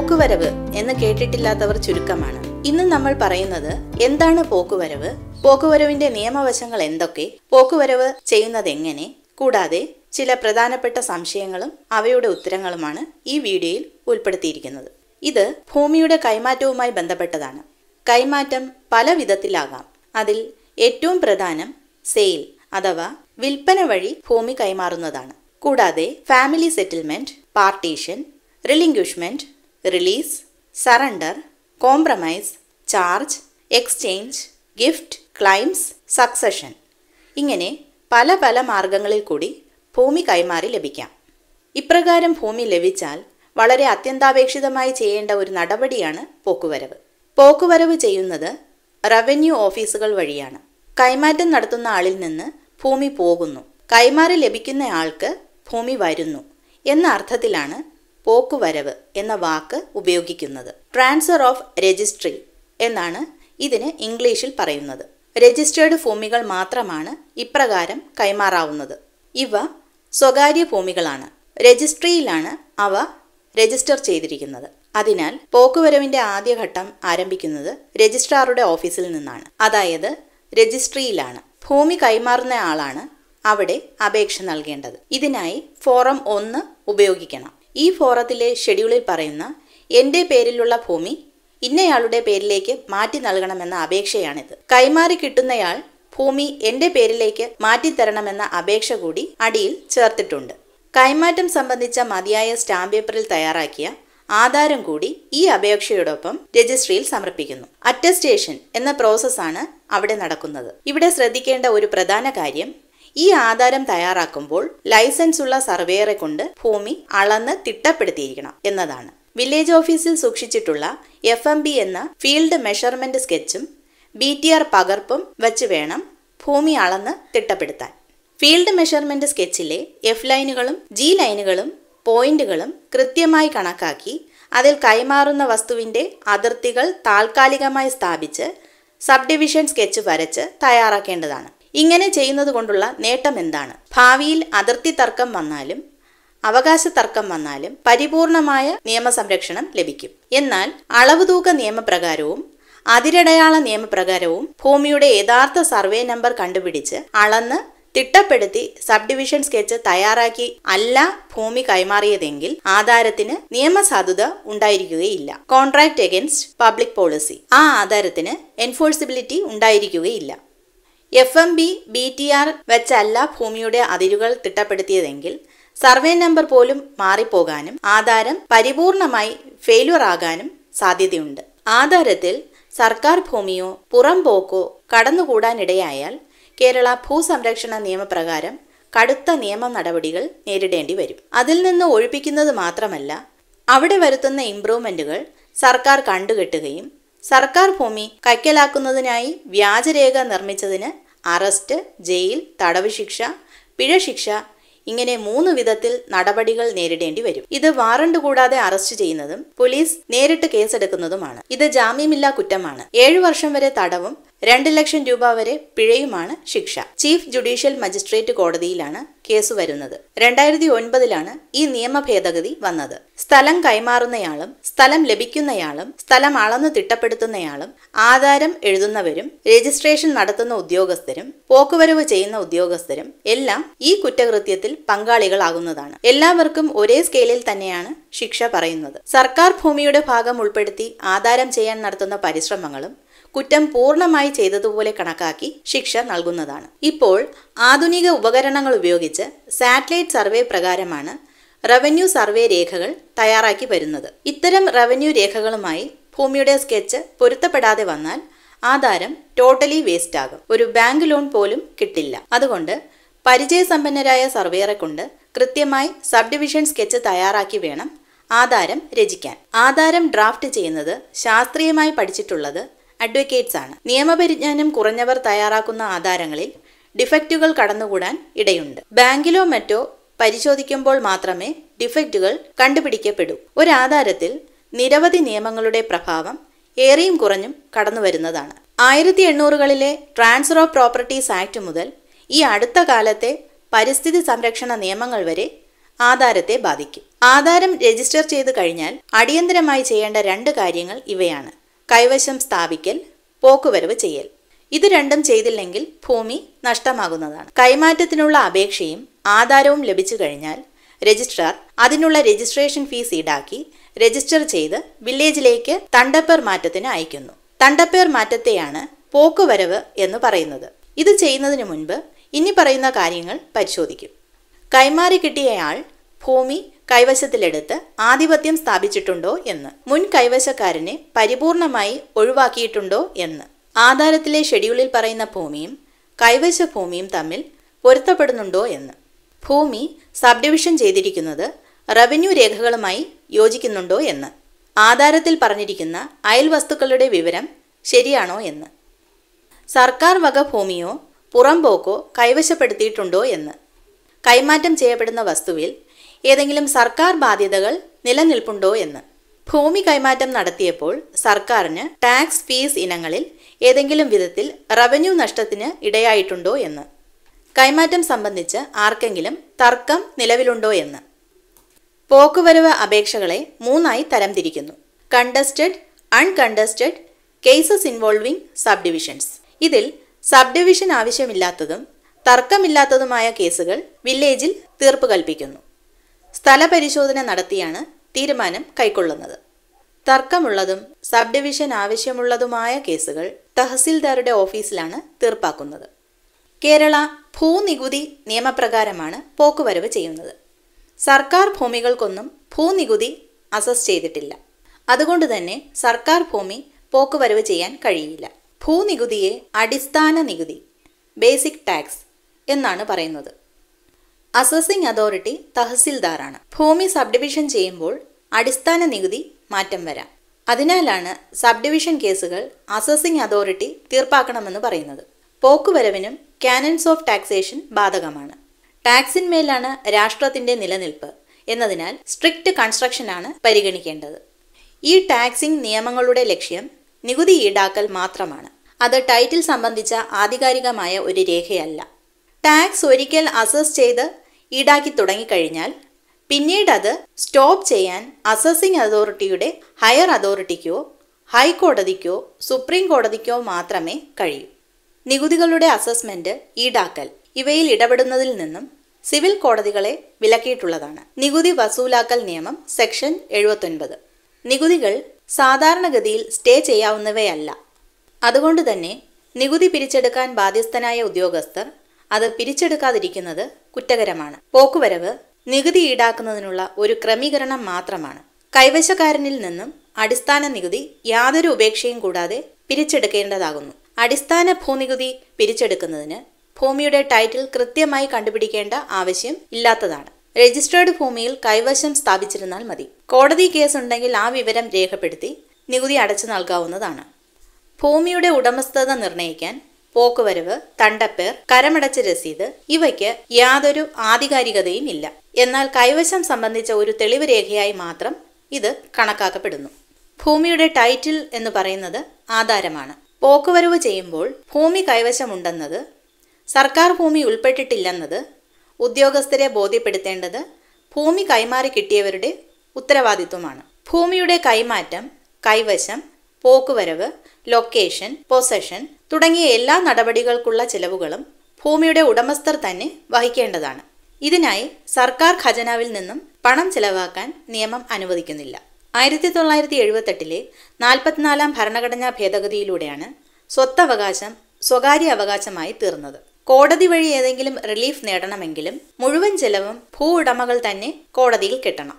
പോക്കുവരവ് എന്ന് കേട്ടിട്ടില്ലാത്തവർ ചുരുക്കമാണ് ഇന്ന് നമ്മൾ പറയുന്നത് എന്താണ് പോക്കുവരവ് പോക്കുവരവിന്റെ നിയമവശങ്ങൾ എന്തൊക്കെ പോക്കുവരവ് ചെയ്യുന്നത് എങ്ങനെ കൂടാതെ ചില പ്രധാനപ്പെട്ട സംശയങ്ങളും അവയുടെ ഉത്തരങ്ങളുമാണ് ഈ വീഡിയോയിൽ ഉൾപ്പെടുത്തിയിരിക്കുന്നത് ഇത് ഭൂമിയുടെ കൈമാറ്റവുമായി ബന്ധപ്പെട്ടതാണ് കൈമാറ്റം പല വിധത്തിലാകാം അതിൽ ഏറ്റവും പ്രധാനം സെയിൽ അഥവാ വിൽപ്പന വഴി ഭൂമി കൈമാറുന്നതാണ് കൂടാതെ family settlement partition relinquishment release surrender compromise charge exchange gift claims succession ഇങ്ങനെ പല പല മാർഗങ്ങളിൽ കൂടി ഭൂമി കൈമാറി ലഭിക്കാം ഇപ്രകാരം ഭൂമി ലഭിച്ചാൽ വളരെ അത്യന്താപേക്ഷിതമായി ചെയ്യേണ്ട ഒരു നടപടിയാണ് പോക്കുവരവ് പോക്കുവരവ് ചെയ്യുന്നത് റവന്യൂ ഓഫീസുകൾ വഴിയാണ് കൈമാറ്റം നടത്തുന്ന ആളിൽ നിന്ന് ഭൂമി പോകുന്നു കൈമാറി ലഭിക്കുന്ന ആൾക്ക് ഭൂമി വരുന്നു എന്ന അർത്ഥത്തിലാണ് പോക്കുവരവ് എന്ന വാക്ക് ഉപയോഗിക്കുന്നത് ട്രാൻസ്ഫർ ഓഫ് രജിസ്ട്രി എന്നാണ് ഇതിന് ഇംഗ്ലീഷിൽ പറയുന്നത് രജിസ്റ്റേർഡ് ഭൂമികൾ മാത്രമാണ് ഇപ്രകാരം കൈമാറാവുന്നത് ഇവ സ്വകാര്യ ഭൂമികളാണ് രജിസ്ട്രിയിലാണ് അവ രജിസ്റ്റർ ചെയ്തിരിക്കുന്നത് അതിനാൽ പോക്കുവരവിന്റെ ആദ്യഘട്ടം ആരംഭിക്കുന്നത് രജിസ്ട്രാറുടെ ഓഫീസിൽ നിന്നാണ് അതായത് രജിസ്ട്രിയിലാണ് ഭൂമി കൈമാറുന്ന ആളാണ് അവിടെ അപേക്ഷ നൽകേണ്ടത് ഇതിനായി ഫോറം ഒന്ന് ഉപയോഗിക്കണം ഈ ഫോറത്തിലെ ഷെഡ്യൂളിൽ പറയുന്ന എൻ്റെ പേരിലുള്ള ഭൂമി ഇന്നയാളുടെ പേരിലേക്ക് മാറ്റി നൽകണമെന്ന അപേക്ഷയാണിത് കൈമാറി കിട്ടുന്നയാൾ ഭൂമി എൻ്റെ പേരിലേക്ക് മാറ്റിത്തരണമെന്ന അപേക്ഷ കൂടി അടിയിൽ ചേർത്തിട്ടുണ്ട് കൈമാറ്റം സംബന്ധിച്ച മതിയായ സ്റ്റാമ്പ് പേപ്പറിൽ തയ്യാറാക്കിയ ആധാരം കൂടി ഈ അപേക്ഷയോടൊപ്പം രജിസ്ട്രിയിൽ സമർപ്പിക്കുന്നു അറ്റസ്റ്റേഷൻ എന്ന പ്രോസസ്സാണ് അവിടെ നടക്കുന്നത് ഇവിടെ ശ്രദ്ധിക്കേണ്ട ഒരു പ്രധാന കാര്യം ഈ ആധാരം തയ്യാറാക്കുമ്പോൾ ലൈസൻസ് ഉള്ള സർവേയറെ കൊണ്ട് ഭൂമി അളന്ന് തിട്ടപ്പെടുത്തിയിരിക്കണം എന്നതാണ് വില്ലേജ് ഓഫീസിൽ സൂക്ഷിച്ചിട്ടുള്ള എഫ് എം ബി എന്ന ഫീൽഡ് മെഷർമെന്റ് സ്കെച്ചും ബി ടി ആർ പകർപ്പും വെച്ച് വേണം ഭൂമി അളന്ന് തിട്ടപ്പെടുത്താൻ ഫീൽഡ് മെഷർമെന്റ് സ്കെച്ചിലെ എഫ് ലൈനുകളും ജി ലൈനുകളും പോയിന്റുകളും കൃത്യമായി കണക്കാക്കി അതിൽ കൈമാറുന്ന വസ്തുവിന്റെ അതിർത്തികൾ താൽക്കാലികമായി സ്ഥാപിച്ച് സബ് ഡിവിഷൻ സ്കെച്ച് വരച്ച് തയ്യാറാക്കേണ്ടതാണ് ഇങ്ങനെ ചെയ്യുന്നത് കൊണ്ടുള്ള നേട്ടം എന്താണ് ഭാവിയിൽ അതിർത്തി തർക്കം വന്നാലും അവകാശ തർക്കം വന്നാലും പരിപൂർണമായ നിയമസംരക്ഷണം ലഭിക്കും എന്നാൽ അളവുതൂക്ക നിയമപ്രകാരവും അതിരടയാള നിയമപ്രകാരവും ഭൂമിയുടെ യഥാർത്ഥ സർവേ നമ്പർ കണ്ടുപിടിച്ച് അളന്ന് തിട്ടപ്പെടുത്തി സബ് ഡിവിഷൻ സ്കെച്ച് തയ്യാറാക്കി അല്ല ഭൂമി കൈമാറിയതെങ്കിൽ ആധാരത്തിന് നിയമസാധുത ഉണ്ടായിരിക്കുകയില്ല കോൺട്രാക്ട് എഗൻസ്റ്റ് പബ്ലിക് പോളിസി ആ ആധാരത്തിന് എൻഫോഴ്സിബിലിറ്റി ഉണ്ടായിരിക്കുകയില്ല F M B B T R വെച്ചല്ല ഭൂമിയുടെ അതിരുകൾ തിട്ടപ്പെടുത്തിയതെങ്കിൽ സർവേ നമ്പർ പോലും മാറിപ്പോകാനും ആധാരം പരിപൂർണമായി ഫെയിലുവർ ആകാനും സാധ്യതയുണ്ട് ആധാരത്തിൽ സർക്കാർ ഭൂമിയോ പുറംപോക്കോ കടന്നുകൂടാനിടയായാൽ കേരള ഭൂസംരക്ഷണ നിയമപ്രകാരം കടുത്ത നിയമ നടപടികൾ നേരിടേണ്ടി വരും അതിൽ നിന്ന് ഒഴിപ്പിക്കുന്നത് മാത്രമല്ല അവിടെ വരുത്തുന്ന ഇംപ്രൂവ്മെന്റുകൾ സർക്കാർ കണ്ടുകെട്ടുകയും സർക്കാർ ഭൂമി കൈക്കലാക്കുന്നതിനായി വ്യാജരേഖ നിർമ്മിച്ചതിന് അറസ്റ്റ് ജയിൽ തടവ് ശിക്ഷ പിഴ ശിക്ഷ ഇങ്ങനെ മൂന്ന് വിധത്തിൽ നടപടികൾ നേരിടേണ്ടി വരും ഇത് വാറണ്ട് കൂടാതെ അറസ്റ്റ് ചെയ്യുന്നതും പോലീസ് നേരിട്ട് കേസെടുക്കുന്നതുമാണ് ഇത് ജാമ്യമില്ലാ കുറ്റമാണ് ഏഴു വർഷം വരെ തടവും രണ്ട് ലക്ഷം രൂപ വരെ പിഴയുമാണ് ശിക്ഷ ചീഫ് ജുഡീഷ്യൽ മജിസ്ട്രേറ്റ് കോടതിയിലാണ് കേസ് വരുന്നത് രണ്ടായിരത്തി ഒൻപതിലാണ് ഈ നിയമ ഭേദഗതി വന്നത് സ്ഥലം കൈമാറുന്നയാളും സ്ഥലം ലഭിക്കുന്നയാളും സ്ഥലം അളന്നു തിട്ടപ്പെടുത്തുന്നയാളും ആധാരം എഴുതുന്നവരും രജിസ്ട്രേഷൻ നടത്തുന്ന ഉദ്യോഗസ്ഥരും പോക്കുവരവ് ചെയ്യുന്ന ഉദ്യോഗസ്ഥരും എല്ലാം ഈ കുറ്റകൃത്യത്തിൽ പങ്കാളികളാകുന്നതാണ് എല്ലാവർക്കും ഒരേ സ്കെയിലിൽ തന്നെയാണ് ശിക്ഷ പറയുന്നത് സർക്കാർ ഭൂമിയുടെ ഭാഗം ഉൾപ്പെടുത്തി ആധാരം ചെയ്യാൻ നടത്തുന്ന പരിശ്രമങ്ങളും കുറ്റം പൂർണ്ണമായി ചെയ്തതുപോലെ കണക്കാക്കി ശിക്ഷ നൽകുന്നതാണ് ഇപ്പോൾ ആധുനിക ഉപകരണങ്ങൾ ഉപയോഗിച്ച് സാറ്റലൈറ്റ് സർവേ പ്രകാരമാണ് റവന്യൂ സർവേ രേഖകൾ തയ്യാറാക്കി വരുന്നത് ഇത്തരം റവന്യൂ രേഖകളുമായി ഭൂമിയുടെ സ്കെച്ച് പൊരുത്തപ്പെടാതെ വന്നാൽ ആധാരം ടോട്ടലി വേസ്റ്റ് ആകും ഒരു ബാങ്ക് ലോൺ പോലും കിട്ടില്ല അതുകൊണ്ട് പരിചയസമ്പന്നരായ സർവേയറെ കൊണ്ട് കൃത്യമായി സബ് ഡിവിഷൻ സ്കെച്ച് തയ്യാറാക്കി വേണം ആധാരം രചിക്കാൻ ആധാരം ഡ്രാഫ്റ്റ് ചെയ്യുന്നത് ശാസ്ത്രീയമായി പഠിച്ചിട്ടുള്ളത് അഡ്വക്കേറ്റ്സ് ആണ് നിയമപരിജ്ഞാനം കുറഞ്ഞവർ തയ്യാറാക്കുന്ന ആധാരങ്ങളിൽ ഡിഫക്റ്റുകൾ കടന്നുകൂടാൻ ഇടയുണ്ട് ബാങ്കിലോ മറ്റോ പരിശോധിക്കുമ്പോൾ മാത്രമേ ഡിഫക്റ്റുകൾ കണ്ടുപിടിക്കപ്പെടൂ ഒരു ആധാരത്തിൽ നിരവധി നിയമങ്ങളുടെ പ്രഭാവം ഏറെയും കുറഞ്ഞും കടന്നു വരുന്നതാണ് ആയിരത്തി എണ്ണൂറുകളിലെ ട്രാൻസ്ഫർ ഓഫ് പ്രോപ്പർട്ടീസ് ആക്ട് മുതൽ ഈ അടുത്ത കാലത്തെ പരിസ്ഥിതി സംരക്ഷണ നിയമങ്ങൾ വരെ ആധാരത്തെ ബാധിക്കും ആധാരം രജിസ്റ്റർ ചെയ്തു കഴിഞ്ഞാൽ അടിയന്തരമായി ചെയ്യേണ്ട രണ്ട് കാര്യങ്ങൾ ഇവയാണ് കൈവശം സ്ഥാപിക്കൽ പോക്കുവരവ് ചെയ്യൽ ഇത് രണ്ടും ചെയ്തില്ലെങ്കിൽ ഭൂമി നഷ്ടമാകുന്നതാണ് കൈമാറ്റത്തിനുള്ള അപേക്ഷയും ആധാരവും ലഭിച്ചു കഴിഞ്ഞാൽ രജിസ്ട്രാർ അതിനുള്ള രജിസ്ട്രേഷൻ ഫീസ് ഈടാക്കി രജിസ്റ്റർ ചെയ്ത് വില്ലേജിലേക്ക് തണ്ടപ്പേർ മാറ്റത്തിന് അയക്കുന്നു തണ്ടപ്പേർ മാറ്റത്തെയാണ് പോക്കുവരവ് എന്ന് പറയുന്നത് ഇത് ചെയ്യുന്നതിന് മുൻപ് ഇനി പറയുന്ന കാര്യങ്ങൾ പരിശോധിക്കും കൈമാറി കിട്ടിയയാൾ ഭൂമി കൈവശത്തിലെടുത്ത് ആധിപത്യം സ്ഥാപിച്ചിട്ടുണ്ടോ എന്ന് മുൻ കൈവശക്കാരനെ പരിപൂർണമായി ഒഴിവാക്കിയിട്ടുണ്ടോ എന്ന് ആധാരത്തിലെ ഷെഡ്യൂളിൽ പറയുന്ന ഭൂമിയും കൈവശ ഭൂമിയും തമ്മിൽ പൊരുത്തപ്പെടുന്നുണ്ടോ എന്ന് ഭൂമി സബ് ഡിവിഷൻ ചെയ്തിരിക്കുന്നത് റവന്യൂ രേഖകളുമായി യോജിക്കുന്നുണ്ടോ എന്ന് ആധാരത്തിൽ പറഞ്ഞിരിക്കുന്ന അയൽവസ്തുക്കളുടെ വിവരം ശരിയാണോ എന്ന് സർക്കാർ വക ഭൂമിയോ പുറംപോക്കോ കൈവശപ്പെടുത്തിയിട്ടുണ്ടോ എന്ന് കൈമാറ്റം ചെയ്യപ്പെടുന്ന വസ്തുവിൽ ഏതെങ്കിലും സർക്കാർ ബാധ്യതകൾ നിലനിൽപ്പുണ്ടോ എന്ന് ഭൂമി കൈമാറ്റം നടത്തിയപ്പോൾ സർക്കാരിന് ടാക്സ് ഫീസ് ഇനങ്ങളിൽ ഏതെങ്കിലും വിധത്തിൽ റവന്യൂ നഷ്ടത്തിന് ഇടയായിട്ടുണ്ടോ എന്ന് കൈമാറ്റം സംബന്ധിച്ച് ആർക്കെങ്കിലും തർക്കം നിലവിലുണ്ടോ എന്ന് പോക്കുവരവ് അപേക്ഷകളെ മൂന്നായി തരംതിരിക്കുന്നു contested uncontested cases involving sub divisions ഇതിൽ സബ് ഡിവിഷൻ ആവശ്യമില്ലാത്തതും തർക്കമില്ലാത്തതുമായ കേസുകൾ വില്ലേജിൽ തീർപ്പ് കൽപ്പിക്കുന്നു സ്ഥലപരിശോധന നടത്തിയാണ് തീരുമാനം കൈക്കൊള്ളുന്നത് തർക്കമുള്ളതും സബ് ഡിവിഷൻ ആവശ്യമുള്ളതുമായ കേസുകൾ തഹസിൽദാരുടെ ഓഫീസിലാണ് തീർപ്പാക്കുന്നത് കേരള ഭൂനികുതി നിയമപ്രകാരമാണ് പോക്കുവരവ് ചെയ്യുന്നത് സർക്കാർ ഭൂമികൾക്കൊന്നും ഭൂനികുതി അസസ് ചെയ്തിട്ടില്ല അതുകൊണ്ട് തന്നെ സർക്കാർ ഭൂമി പോക്കുവരവ് ചെയ്യാൻ കഴിയില്ല ഭൂനികുതിയെ അടിസ്ഥാന നികുതി ബേസിക് ടാക്സ് എന്നാണ് പറയുന്നത് അസസിംഗ് അതോറിറ്റി തഹസിൽദാറാണ് ഭൂമി സബ് ഡിവിഷൻ ചെയ്യുമ്പോൾ അടിസ്ഥാന നികുതി മാറ്റം വരാം അതിനാലാണ് സബ് ഡിവിഷൻ കേസുകൾ അസസിംഗ് അതോറിറ്റി തീർപ്പാക്കണമെന്ന് പറയുന്നത് പോക്കുവരവിനും കാനൻസ് ഓഫ് ടാക്സേഷൻ ബാധകമാണ് ടാക്സിന്മേലാണ് രാഷ്ട്രത്തിന്റെ നിലനിൽപ്പ് എന്നതിനാൽ സ്ട്രിക്റ്റ് കൺസ്ട്രക്ഷനാണ് പരിഗണിക്കേണ്ടത് ഈ ടാക്സിംഗ് നിയമങ്ങളുടെ ലക്ഷ്യം നികുതി ഈടാക്കൽ മാത്രമാണ് അത് ടൈറ്റിൽ സംബന്ധിച്ച ആധികാരികമായ ഒരു രേഖയല്ല ടാക്സ് ഒരിക്കൽ അസസ് ചെയ്ത് ഈടാക്കി തുടങ്ങിക്കഴിഞ്ഞാൽ പിന്നീട് അത് സ്റ്റോപ്പ് ചെയ്യാൻ അസസിംഗ് അതോറിറ്റിയുടെ ഹയർ അതോറിറ്റിക്കോ ഹൈക്കോടതിക്കോ സുപ്രീം കോടതിക്കോ മാത്രമേ കഴിയൂ നികുതികളുടെ അസസ്മെന്റ് ഈടാക്കൽ ഇവയിൽ ഇടപെടുന്നതിൽ നിന്നും സിവിൽ കോടതികളെ വിലക്കിയിട്ടുള്ളതാണ് നികുതി വസൂലാക്കൽ നിയമം സെക്ഷൻ എഴുപത്തൊൻപത് നികുതികൾ സാധാരണഗതിയിൽ സ്റ്റേ ചെയ്യാവുന്നവയല്ല അതുകൊണ്ട് തന്നെ നികുതി പിരിച്ചെടുക്കാൻ ബാധ്യസ്ഥനായ ഉദ്യോഗസ്ഥർ അത് പിരിച്ചെടുക്കാതിരിക്കുന്നത് കുറ്റകരമാണ് പോക്കുവരവ് നികുതി ഈടാക്കുന്നതിനുള്ള ഒരു ക്രമീകരണം മാത്രമാണ് കൈവശക്കാരനിൽ നിന്നും അടിസ്ഥാന നികുതി യാതൊരു ഉപേക്ഷയും കൂടാതെ പിരിച്ചെടുക്കേണ്ടതാകുന്നു അടിസ്ഥാന ഭൂനികുതി പിരിച്ചെടുക്കുന്നതിന് ഭൂമിയുടെ ടൈറ്റിൽ കൃത്യമായി കണ്ടുപിടിക്കേണ്ട ആവശ്യം ഇല്ലാത്തതാണ് രജിസ്റ്റേർഡ് ഭൂമിയിൽ കൈവശം സ്ഥാപിച്ചിരുന്നാൽ മതി കോടതി കേസ് ഉണ്ടെങ്കിൽ ആ വിവരം രേഖപ്പെടുത്തി നികുതി അടച്ചു നൽകാവുന്നതാണ് ഭൂമിയുടെ ഉടമസ്ഥത നിർണ്ണയിക്കാൻ പോക്കുവരവ് തണ്ടപ്പേർ കരമടച്ച രസീത് ഇവയ്ക്ക് യാതൊരു ആധികാരികതയും ഇല്ല എന്നാൽ കൈവശം സംബന്ധിച്ച ഒരു തെളിവ് രേഖയായി മാത്രം ഇത് കണക്കാക്കപ്പെടുന്നു ഭൂമിയുടെ ടൈറ്റിൽ എന്ന് പറയുന്നത് ആധാരമാണ് പോക്കുവരവ് ചെയ്യുമ്പോൾ ഭൂമി കൈവശമുണ്ടെന്നത് സർക്കാർ ഭൂമി ഉൾപ്പെട്ടിട്ടില്ലെന്നത് ഉദ്യോഗസ്ഥരെ ബോധ്യപ്പെടുത്തേണ്ടത് ഭൂമി കൈമാറി കിട്ടിയവരുടെ ഉത്തരവാദിത്വമാണ് ഭൂമിയുടെ കൈമാറ്റം കൈവശം പോക്കുവരവ് ലൊക്കേഷൻ പൊസഷൻ തുടങ്ങിയ എല്ലാ നടപടികൾക്കുള്ള ചെലവുകളും ഭൂമിയുടെ ഉടമസ്ഥർ തന്നെ വഹിക്കേണ്ടതാണ് ഇതിനായി സർക്കാർ ഖജനാവിൽ നിന്നും പണം ചെലവാക്കാൻ നിയമം അനുവദിക്കുന്നില്ല ആയിരത്തി തൊള്ളായിരത്തി എഴുപത്തെട്ടിലെ നാൽപ്പത്തിനാലാം ഭരണഘടനാ ഭേദഗതിയിലൂടെയാണ് സ്വത്തവകാശം സ്വകാര്യ അവകാശമായി തീർന്നത് കോടതി വഴി ഏതെങ്കിലും റിലീഫ് നേടണമെങ്കിലും മുഴുവൻ ചെലവും ഭൂ ഉടമകൾ തന്നെ കോടതിയിൽ കെട്ടണം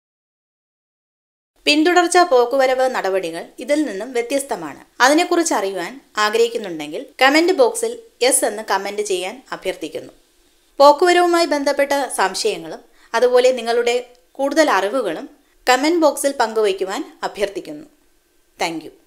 പിന്തുടർച്ച പോക്കുവരവ് നടപടികൾ ഇതിൽ നിന്നും വ്യത്യസ്തമാണ് അതിനെക്കുറിച്ച് അറിയുവാൻ ആഗ്രഹിക്കുന്നുണ്ടെങ്കിൽ കമന്റ് ബോക്സിൽ യെസ് എന്ന് കമന്റ് ചെയ്യാൻ അഭ്യർത്ഥിക്കുന്നു പോക്കുവരവുമായി ബന്ധപ്പെട്ട സംശയങ്ങളും അതുപോലെ നിങ്ങളുടെ കൂടുതൽ അറിവുകളും കമന്റ് ബോക്സിൽ പങ്കുവയ്ക്കുവാൻ അഭ്യർത്ഥിക്കുന്നു താങ്ക്